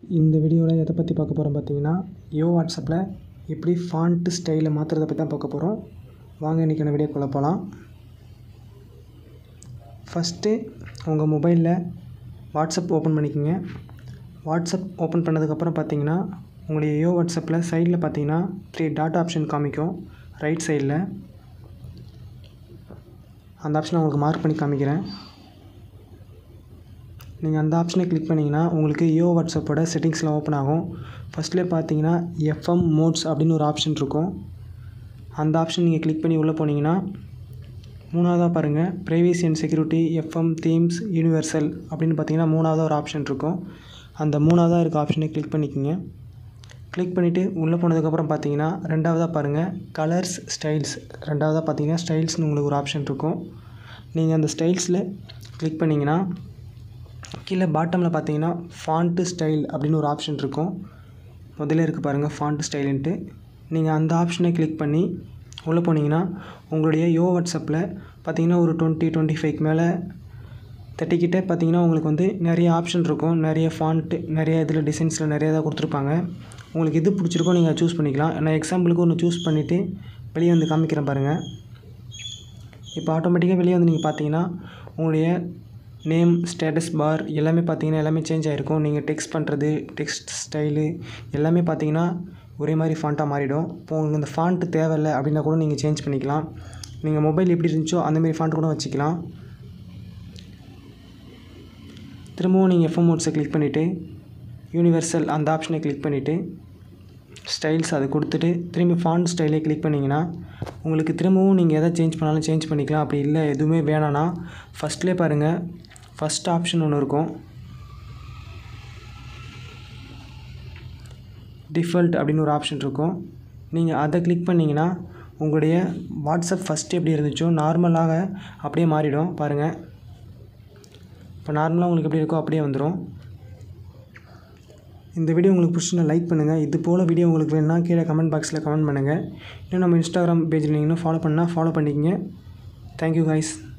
இந்த வீடியோவில் எதை பற்றி பார்க்க போகிறோம் பார்த்தீங்கன்னா யோ வாட்ஸ்அப்பில் எப்படி ஃபாண்ட்டு ஸ்டைலை மாற்றுறத பற்றி தான் பார்க்க போகிறோம் வாங்க இன்றைக்கான வீடியோக்குள்ளே போகலாம் ஃபஸ்ட்டு உங்கள் மொபைலில் வாட்ஸ்அப் ஓப்பன் பண்ணிக்கோங்க வாட்ஸ்அப் ஓப்பன் பண்ணதுக்கப்புறம் பார்த்தீங்கன்னா உங்களுடைய யோ வாட்ஸ்அப்பில் சைடில் பார்த்தீங்கன்னா த்ரீ டாட் ஆப்ஷன் காமிக்கும் ரைட் சைடில் அந்த ஆப்ஷனை உங்களுக்கு மார்க் பண்ணி காமிக்கிறேன் நீங்கள் அந்த ஆப்ஷனை கிளிக் பண்ணிங்கன்னா உங்களுக்கு யோ வாட்ஸ்அப்போட செட்டிங்ஸ்லாம் ஓப்பன் ஆகும் ஃபஸ்ட்லேயே பார்த்தீங்கன்னா எஃப்எம் மோட்ஸ் அப்படின்னு ஒரு ஆப்ஷன் இருக்கும் அந்த ஆப்ஷன் நீங்கள் கிளிக் பண்ணி உள்ளே போனீங்கன்னா மூணாவதாக பாருங்கள் privacy and security FM themes universal அப்படின்னு பார்த்தீங்கன்னா மூணாவதாக ஒரு ஆப்ஷன் இருக்கும் அந்த மூணாவதாக இருக்க ஆப்ஷனை கிளிக் பண்ணிக்கோங்க கிளிக் பண்ணிவிட்டு உள்ளே போனதுக்கப்புறம் பார்த்தீங்கன்னா ரெண்டாவதாக பாருங்கள் கலர்ஸ் ஸ்டைல்ஸ் ரெண்டாவதாக பார்த்தீங்கன்னா ஸ்டைல்ஸ்னு உங்களுக்கு ஒரு ஆப்ஷன் இருக்கும் நீங்கள் அந்த ஸ்டைல்ஸில் கிளிக் பண்ணிங்கன்னா கீழே பாட்டமில் பார்த்தீங்கன்னா ஃபாண்ட்டு ஸ்டைல் அப்படின்னு ஒரு ஆப்ஷன் இருக்கும் முதல்ல இருக்குது பாருங்கள் ஃபாண்ட் ஸ்டைலுன்ட்டு நீங்கள் அந்த ஆப்ஷனை கிளிக் பண்ணி உள்ளே போனீங்கன்னா உங்களுடைய யோ வாட்ஸ்அப்பில் பார்த்தீங்கன்னா ஒரு டுவெண்ட்டி டுவெண்ட்டி ஃபைவ்க்கு மேலே தேர்ட்டிக்கிட்டே பார்த்தீங்கன்னா உங்களுக்கு வந்து நிறைய ஆப்ஷன் இருக்கும் நிறைய ஃபாண்ட்டு நிறைய இதில் டிசைன்ஸில் நிறைய இதாக கொடுத்துருப்பாங்க உங்களுக்கு எது பிடிச்சிருக்கோ நீங்கள் சூஸ் பண்ணிக்கலாம் நான் எக்ஸாம்பிளுக்கு ஒன்று சூஸ் பண்ணிவிட்டு வெளியே வந்து காமிக்கிறேன் பாருங்கள் இப்போ ஆட்டோமேட்டிக்காக வெளியே வந்து நீங்கள் பார்த்தீங்கன்னா உங்களுடைய நேம் ஸ்டேட்டஸ் பார் எல்லாமே பார்த்தீங்கன்னா எல்லாமே சேஞ்ச் ஆகிருக்கும் நீங்கள் டெக்ஸ்ட் பண்ணுறது டெக்ஸ்ட் ஸ்டைலு எல்லாமே பார்த்தீங்கன்னா ஒரே மாதிரி ஃபாண்ட்டாக மாறிடும் இப்போ உங்களுக்கு இந்த ஃபாண்ட்டு தேவையில்லை அப்படின்னா கூட நீங்கள் சேஞ்ச் பண்ணிக்கலாம் நீங்கள் மொபைல் எப்படி இருந்துச்சோ அந்தமாரி ஃபாண்ட் கூட வச்சுக்கலாம் திரும்பவும் நீங்கள் எஃப்எம் மோட்ஸை கிளிக் பண்ணிவிட்டு யூனிவர்சல் அந்த ஆப்ஷனை கிளிக் பண்ணிவிட்டு ஸ்டைல்ஸ் அதை கொடுத்துட்டு திரும்பி ஃபாண்ட் ஸ்டைலே கிளிக் பண்ணிங்கன்னா உங்களுக்கு திரும்பவும் நீங்கள் எதை சேஞ்ச் பண்ணாலும் சேஞ்ச் பண்ணிக்கலாம் அப்படி இல்லை எதுவுமே வேணான்னா ஃபஸ்ட்லேயே பாருங்கள் ஃபஸ்ட் ஆப்ஷன் ஒன்று இருக்கும் டிஃபால்ட் அப்படின்னு ஒரு ஆப்ஷன் இருக்கும் நீங்கள் அதை கிளிக் பண்ணிங்கன்னா உங்களுடைய வாட்ஸ்அப் ஃபஸ்ட்டு எப்படி இருந்துச்சோ நார்மலாக அப்படியே மாறிடும் பாருங்கள் இப்போ நார்மலாக உங்களுக்கு எப்படி இருக்கோ அப்படியே வந்துடும் இந்த வீடியோ உங்களுக்கு பிடிச்சுன்னா லைக் பண்ணுங்கள் இது போல் வீடியோ உங்களுக்கு வேணுன்னா கீழே கமெண்ட் பாக்ஸில் கமெண்ட் பண்ணுங்கள் இன்னும் நம்ம இன்ஸ்டாகிராம் பேஜில் நீங்கள் இன்னும் ஃபாலோ பண்ணால் ஃபாலோ பண்ணிக்கங்க தேங்க்யூ கைஸ்